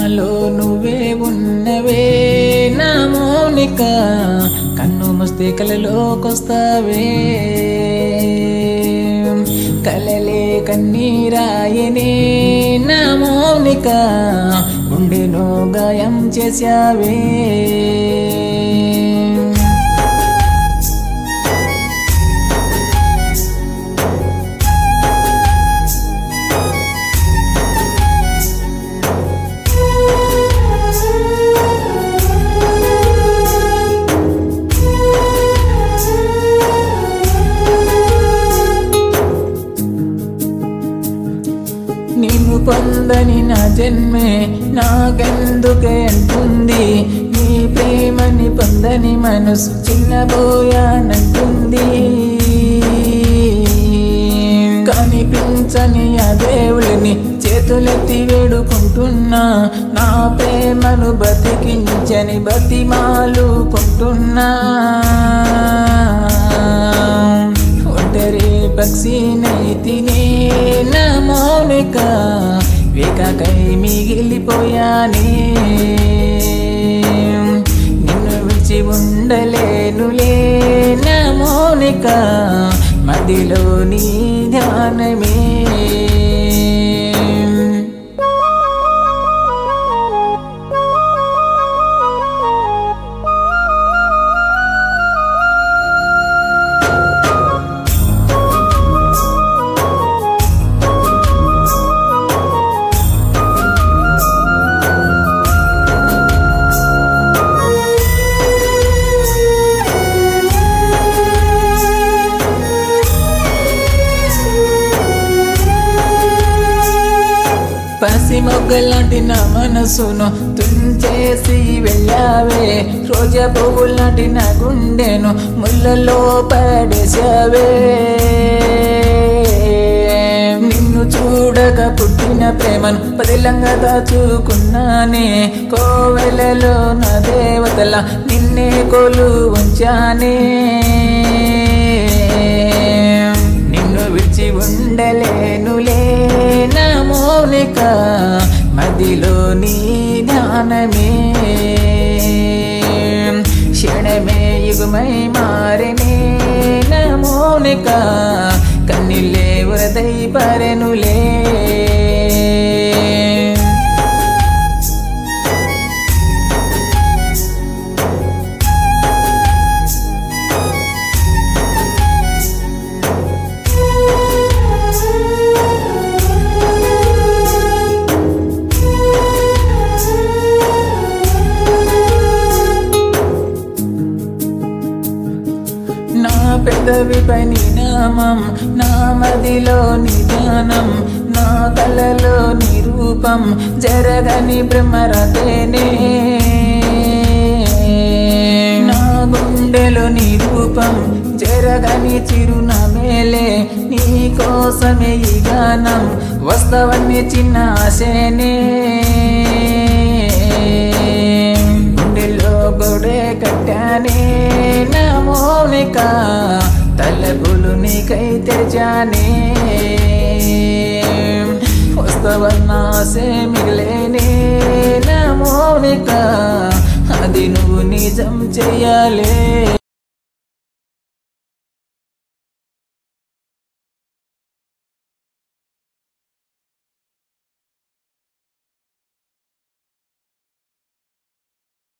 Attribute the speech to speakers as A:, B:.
A: నాలో నువ్వే ఉన్నవే నా మౌనిక కన్ను ముస్తే కలలోకొస్తావే కలలే కన్నీరాయనే నా మౌనిక గుండెలో గాయం చేశావే నిన్ను పొందని నా జన్మే నాకెందుకే అంటుంది నీ ప్రేమని పొందని మనసు చిన్నబోయానంటుంది కనిపించని ఆ దేవుడిని చేతులెత్తి వేడుకుంటున్నా నా ప్రేమను బతికించని బతిమాలుకుంటున్నా ఒంటరి పక్షి నైతినే నా మౌనిక వేకాకై మిగిలిపోయానే నిన్ను విడిచి ఉండలేనులే నా మౌనిక మదిలో నీ ధ్యానమే పసి మొగ్గలాంటి నా మనసును తుంచేసి వెళ్ళావే రోజా పువ్వులాంటి నా గుండెను ముళ్ళలో పడేసావే నిన్ను చూడక పుట్టిన ప్రేమను పదిలంగా దాచుకున్నానే కోవెలలో నా దేవతల నిన్నే కొలు ఉంచానే నిన్ను విడిచి ఉండలేనులే నా మౌనిక మదిలో నీ ధ్యానమే క్షణమే యుగమై మారినే నా మౌనిక కన్నిలే వరదై పరెనులే నా పెదవిపై నీ నామం నా మదిలో నిదానం నా కలలో నీ రూపం జరగని భ్రమరతేనే నా గుండెలో నీ రూపం జరగని చిరునమేలే నీ కోసమే ఈ గానం వస్తవని చిన్న ఆశనే గుండెలో గొడే కట్టానే నా మౌనిక తలపులు నీకై తెరిచానే వస్తవన్న ఆశే మిగిలేనే నా మౌనిక అది నువ్వు నిజం చెయ్యాలే